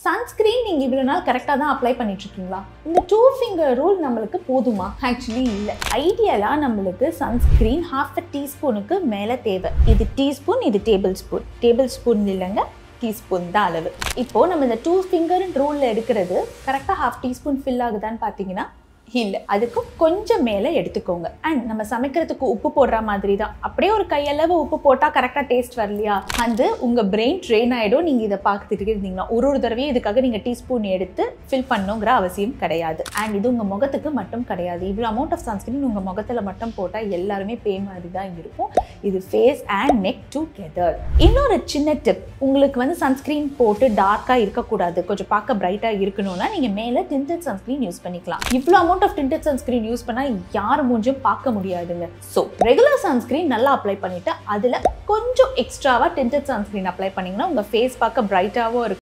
sunscreen நீங்கள் இவ்வளோ நாள் கரெக்டாக தான் அப்ளை பண்ணிட்டு இருக்கீங்களா இந்த டூ ஃபிங்கர் ரூல் நம்மளுக்கு போதுமா ஆக்சுவலி இல்லை ஐடியலாக நம்மளுக்கு சன்ஸ்கிரீன் ஹாஃப் அ டீஸ்பூனுக்கு மேலே தேவை இது டீஸ்பூன் இது டேபிள் ஸ்பூன் டேபிள் ஸ்பூன் இல்லைங்க டீஸ்பூன் தான் அளவு இப்போது நம்ம இந்த டூ ஃபிங்கர் ரூலில் எடுக்கிறது கரெக்டாக ஹாஃப் டீஸ்பூன் ஃபில் ஆகுதான்னு பார்த்தீங்கன்னா இல்லை அதுக்கும் கொஞ்சம் மேலே எடுத்துக்கோங்க அண்ட் நம்ம சமைக்கிறதுக்கு உப்பு போடுற மாதிரி தான் அப்படியே ஒரு கையளவு உப்பு போட்டால் கரெக்டாக டேஸ்ட் வரலையா அது உங்கள் பிரெயின் ட்ரெயின் ஆகிடும் நீங்கள் இதை பார்த்துட்டு இருந்தீங்கன்னா ஒரு ஒரு தடவையும் இதுக்காக நீங்கள் டீஸ்பூன் எடுத்து ஃபில் பண்ணுங்கிற அவசியம் கிடையாது அண்ட் இது உங்கள் முகத்துக்கு மட்டும் கிடையாது இவ்வளோ அமௌண்ட் ஆஃப் சன்ஸ்கிரீன் உங்கள் முகத்தில் மட்டும் போட்டால் எல்லாருமே பே மாதிரி தான் இருக்கும் இது ஃபேஸ் அண்ட் நெக் டுகெதர் இன்னொரு சின்ன டிப் உங்களுக்கு வந்து சன்ஸ்கிரீன் போட்டு டார்க்காக இருக்கக்கூடாது கொஞ்சம் பார்க்க பிரைட்டாக இருக்கணும்னா நீங்கள் மேலே டிண்டட் சன்ஸ்கிரீன் யூஸ் பண்ணிக்கலாம் இவ்வளோ amount of tinted sunscreen use பண்ணால் யார் மூஞ்சும் பார்க்க முடியாதுங்க ஸோ ரெகுலர் சன்ஸ்கிரீன் நல்லா அப்ளை பண்ணிவிட்டு அதில் கொஞ்சம் எக்ஸ்ட்ராவாக டிண்டட் சன்ஸ்கிரீன் அப்ளை பண்ணிங்கன்னா உங்கள் ஃபேஸ் பார்க்க பிரைட்டாகவும் இருக்கும்